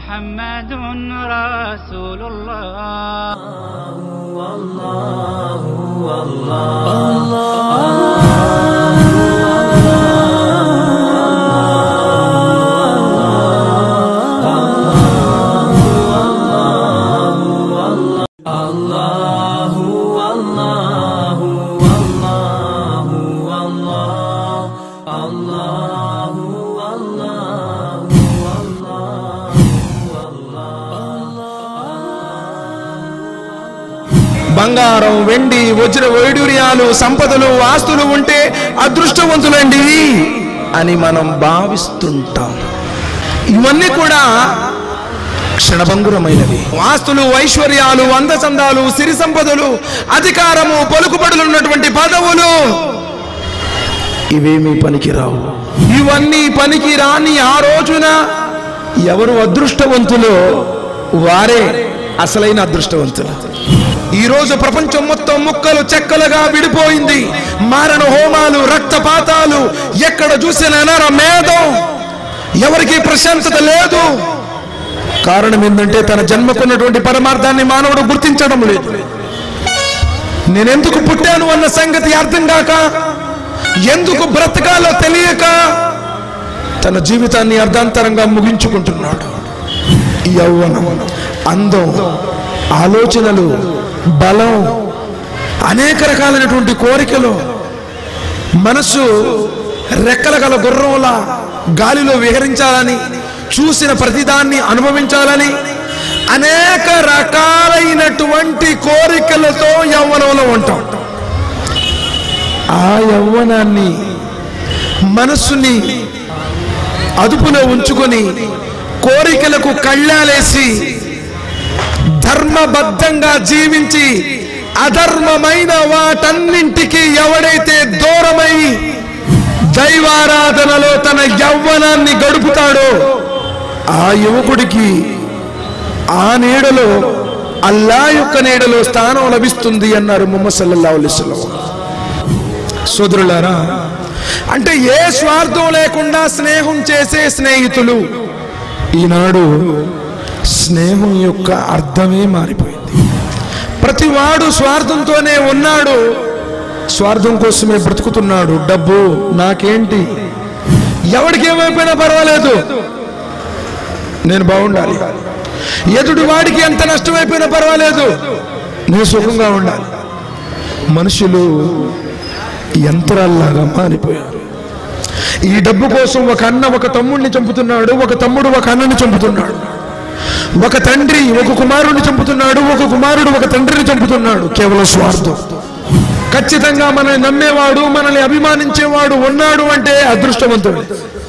محمد رسول الله బంగారం వెండి వజ్ర వైడూర్యాలు సంపదలు ఆస్తులు ఉంటే అదృష్టవంతులండి అని మనం భావిస్తుంటాం ఇవన్నీ కూడా క్షణభంగురమైనవి ఆస్తులు ఐశ్వర్యాలు అందచందాలు సిరి సంపదలు అధికారము పలుకుబడులు ఉన్నటువంటి పదవులు ఇవేమీ పనికిరావు ఇవన్నీ పనికి రాని ఆ రోజున ఎవరు అదృష్టవంతులో వారే అసలైన అదృష్టవంతులు ఈ రోజు ప్రపంచం మొత్తం ముక్కలు చెక్కలుగా విడిపోయింది మారణ హోమాలు రక్తపాతాలు ఎక్కడ చూసిన నర మేధం ఎవరికి ప్రశాంతత లేదు కారణం ఏంటంటే తన జన్మకున్నటువంటి పరమార్థాన్ని మానవుడు గుర్తించడం లేదు నేనెందుకు పుట్టాను అన్న సంగతి అర్థం కాక ఎందుకు బ్రతకాలో తెలియక తన జీవితాన్ని అర్ధాంతరంగా ముగించుకుంటున్నాడు యౌవనం అందం ఆలోచనలు బలం అనేక రకాలైనటువంటి కోరికలు మనస్సు రెక్కల గల గుర్రంలా గాలిలో విహరించాలని చూసిన ప్రతిదాన్ని అనుభవించాలని అనేక రకాలైనటువంటి కోరికలతో యవ్వనంలో ఉంటాం ఆ యవ్వనాన్ని మనస్సుని అదుపులో ఉంచుకొని కోరికలకు కళ్ళాలేసి ధర్మబద్ధంగా జీవించి అధర్మమైన వాటన్నింటికి ఎవడైతే దూరమై దైవారాధనలో తన యవ్వనాన్ని గడుపుతాడో ఆ యువకుడికి ఆ నీడలో అల్లా యొక్క నీడలో స్థానం లభిస్తుంది అన్నారు ముహమ్మద్ సల్లల్లాహు అలైహి వసల్లం సోదరులారా అంటే ఏ స్వార్థం లేకుండా స్నేహం చేసే స్నేహితులు ఈనాడు స్నేహం యొక్క అర్థమే మారిపోయింది ప్రతివాడు స్వార్థంతోనే ఉన్నాడు స్వార్థం కోసమే బ్రతుకుతున్నాడు డబ్బు నాకేంటి ఎవరికి ఏమైపోయినా పర్వాలేదు నేను బాగుండాలి ఎదుటి వాడికి ఎంత నష్టమైపోయినా పర్వాలేదు నేను సుఖంగా ఉండాలి మనుషులు యంత్రాల్లాగా మారిపోయారు ఈ డబ్బు కోసం ఒక అన్న ఒక తమ్ముడిని చంపుతున్నాడు ఒక తమ్ముడు ఒక అన్నని చంపుతున్నాడు ఒక తండ్రి ఒక కుమారుడిని చంపుతున్నాడు ఒక కుమారుడు ఒక తండ్రిని చంపుతున్నాడు కేవలం స్వార్థం ఖచ్చితంగా మనల్ని నమ్మేవాడు మనల్ని అభిమానించేవాడు ఉన్నాడు అంటే అదృష్టవంతుడు